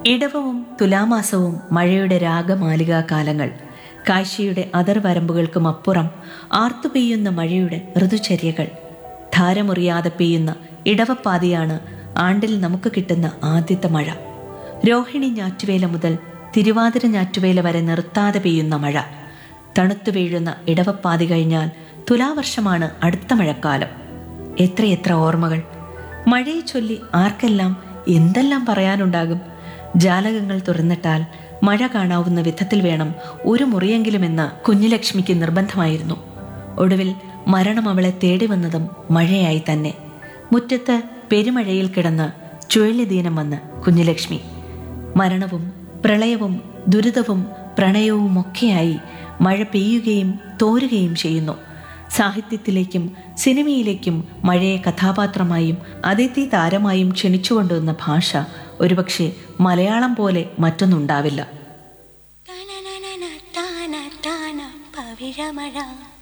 ഇടവവും തുലാമാസവും മഴയുടെ രാഗമാലികാ കാലങ്ങൾ കാശിയുടെ അതിർവരമ്പുകൾക്കും അപ്പുറം ആർത്തു പെയ്യുന്ന മഴയുടെ ഋതുചര്യകൾ ധാരമുറിയാതെ പെയ്യുന്ന ഇടവപ്പാതിയാണ് ആണ്ടിൽ നമുക്ക് കിട്ടുന്ന ആദ്യത്തെ മഴ രോഹിണി ഞാറ്റുവേല മുതൽ തിരുവാതിര ഞാറ്റുവേല വരെ നിർത്താതെ പെയ്യുന്ന മഴ തണുത്തു വീഴുന്ന ഇടവപ്പാതി കഴിഞ്ഞാൽ തുലാവർഷമാണ് അടുത്ത മഴക്കാലം എത്രയെത്ര ഓർമ്മകൾ മഴയെ ചൊല്ലി ആർക്കെല്ലാം എന്തെല്ലാം പറയാനുണ്ടാകും ജാലകങ്ങൾ തുറന്നിട്ടാൽ മഴ കാണാവുന്ന വിധത്തിൽ വേണം ഒരു മുറിയെങ്കിലുമെന്ന് കുഞ്ഞുലക്ഷ്മിക്ക് നിർബന്ധമായിരുന്നു ഒടുവിൽ മരണം അവളെ തേടി വന്നതും മഴയായി തന്നെ മുറ്റത്ത് പെരുമഴയിൽ കിടന്ന് ചുഴലിദീനം വന്ന് കുഞ്ഞുലക്ഷ്മി മരണവും പ്രളയവും ദുരിതവും പ്രണയവുമൊക്കെയായി മഴ പെയ്യുകയും തോരുകയും ചെയ്യുന്നു സാഹിത്യത്തിലേക്കും സിനിമയിലേക്കും മഴയെ കഥാപാത്രമായും അതിഥി താരമായും ക്ഷണിച്ചുകൊണ്ടുവന്ന ഭാഷ ഒരുപക്ഷെ മലയാളം പോലെ മറ്റൊന്നുണ്ടാവില്ല തനനനന താന താന പവിഴമഴ